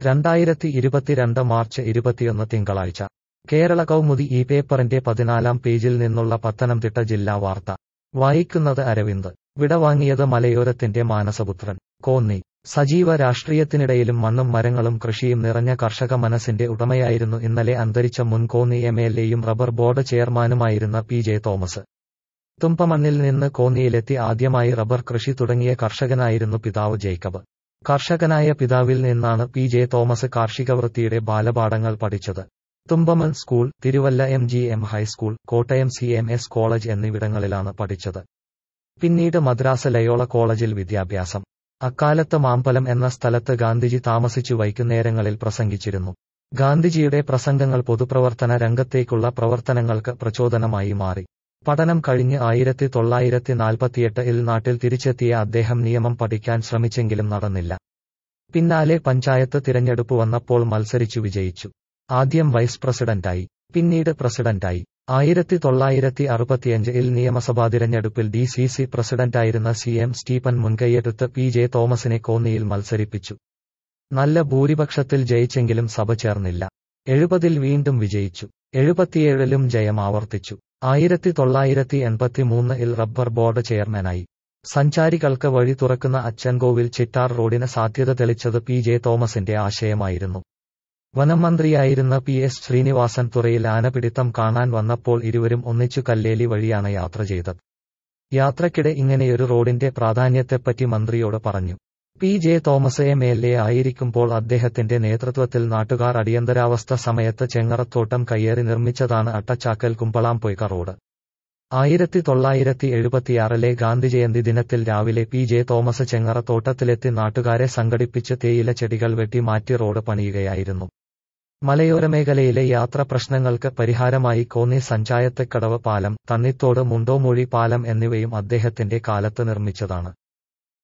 രണ്ടായിരത്തി ഇരുപത്തിരണ്ട് മാർച്ച് ഇരുപത്തിയൊന്ന് തിങ്കളാഴ്ച കേരള കൗമുദി ഈ പേപ്പറിന്റെ പതിനാലാം പേജിൽ നിന്നുള്ള പത്തനംതിട്ട ജില്ലാ വാർത്ത വായിക്കുന്നത് അരവിന്ദ് വിടവാങ്ങിയത് മലയോരത്തിന്റെ മാനസപുത്രൻ കോന്നി സജീവ രാഷ്ട്രീയത്തിനിടയിലും മണ്ണും മരങ്ങളും കൃഷിയും നിറഞ്ഞ കർഷക മനസ്സിന്റെ ഉടമയായിരുന്നു ഇന്നലെ അന്തരിച്ച മുൻ കോന്നി എം എൽ എയും റബ്ബർ ബോർഡ് ചെയർമാനുമായിരുന്ന പി ജെ തോമസ് തുമ്പമണ്ണിൽ നിന്ന് കോന്നിയിലെത്തി ആദ്യമായി റബ്ബർ കൃഷി തുടങ്ങിയ കർഷകനായിരുന്നു പിതാവ് ജേക്കബ് കർഷകനായ പിതാവിൽ നിന്നാണ് പി ജെ തോമസ് കാർഷിക വൃത്തിയുടെ ബാലപാഠങ്ങൾ പഠിച്ചത് Thumpamon school Thiruvalla M G M high school Kottayam C M S college എന്നിവിടങ്ങളിലാണ് പഠിച്ചത് പിന്നീട് മദ്രാസ് ലയോള കോളേജിൽ വിദ്യാഭ്യാസം അക്കാലത്ത് മാമ്പലം എന്ന സ്ഥലത്ത് ഗാന്ധിജി താമസിച്ചു വൈകുന്നേരങ്ങളിൽ പ്രസംഗിച്ചിരുന്നു ഗാന്ധിജിയുടെ പ്രസംഗങ്ങൾ പൊതുപ്രവർത്തന രംഗത്തേക്കുള്ള പ്രവർത്തനങ്ങൾക്ക് പ്രചോദനമായി മാറി പഠനം കഴിഞ്ഞ് ആയിരത്തി തൊള്ളായിരത്തി നാൽപ്പത്തിയെട്ട് ഇൽ നാട്ടിൽ തിരിച്ചെത്തിയ അദ്ദേഹം നിയമം പഠിക്കാൻ ശ്രമിച്ചെങ്കിലും നടന്നില്ല പിന്നാലെ പഞ്ചായത്ത് തിരഞ്ഞെടുപ്പ് വന്നപ്പോൾ മത്സരിച്ചു വിജയിച്ചു ആദ്യം വൈസ് പ്രസിഡന്റായി പിന്നീട് പ്രസിഡന്റായി ആയിരത്തി തൊള്ളായിരത്തി അറുപത്തിയഞ്ച് ഇൽ നിയമസഭാ തിരഞ്ഞെടുപ്പിൽ ഡി സി സി പ്രസിഡന്റായിരുന്ന സി എം സ്റ്റീഫൻ മുൻകൈയെടുത്ത് പി ജെ തോമസിനെ കോന്നിയിൽ മത്സരിപ്പിച്ചു നല്ല ഭൂരിപക്ഷത്തിൽ ജയിച്ചെങ്കിലും സഭ ചേർന്നില്ല എഴുപതിൽ വീണ്ടും വിജയിച്ചു എഴുപത്തിയേഴിലും ജയം ആവർത്തിച്ചു ആയിരത്തി തൊള്ളായിരത്തി എൺപത്തിമൂന്ന് ഇൽ റബ്ബർ ബോർഡ് ചെയർമാനായി സഞ്ചാരികൾക്ക് വഴി തുറക്കുന്ന അച്ചൻകോവിൽ ചിറ്റാർ റോഡിന് സാധ്യത തെളിച്ചത് പി ജെ തോമസിന്റെ ആശയമായിരുന്നു വനമന്ത്രിയായിരുന്ന പി എസ് ശ്രീനിവാസൻ തുറയിൽ ആനപിടിത്തം കാണാൻ വന്നപ്പോൾ ഇരുവരും ഒന്നിച്ചു കല്ലേലി വഴിയാണ് യാത്ര ചെയ്തത് യാത്രക്കിടെ ഇങ്ങനെയൊരു റോഡിന്റെ പ്രാധാന്യത്തെപ്പറ്റി മന്ത്രിയോട് പറഞ്ഞു P J Thomas M L A ആയിരിക്കുമ്പോൾ അദ്ദേഹത്തിന്റെ നേതൃത്വത്തിൽ നാട്ടുകാർ അടിയന്തരാവസ്ഥ സമയത്ത് ചെങ്ങറത്തോട്ടം കയ്യേറി നിർമ്മിച്ചതാണ് അട്ടച്ചാക്കൽ കുമ്പളാംപൊയ്ക റോഡ് ആയിരത്തി തൊള്ളായിരത്തി എഴുപത്തിയാറിലെ ഗാന്ധിജയന്തി ദിനത്തിൽ രാവിലെ പി ജെ തോമസ് ചെങ്ങറത്തോട്ടത്തിലെത്തി നാട്ടുകാരെ സംഘടിപ്പിച്ച് തേയില ചെടികൾ വെട്ടി മാറ്റി റോഡ് പണിയുകയായിരുന്നു മലയോര മേഖലയിലെ യാത്ര പ്രശ്നങ്ങൾക്ക് പരിഹാരമായി കോന്നി സഞ്ചായത്തക്കടവ് പാലം തണ്ണിത്തോട് മുണ്ടോമൂഴി പാലം എന്നിവയും അദ്ദേഹത്തിന്റെ കാലത്ത് നിർമ്മിച്ചതാണ്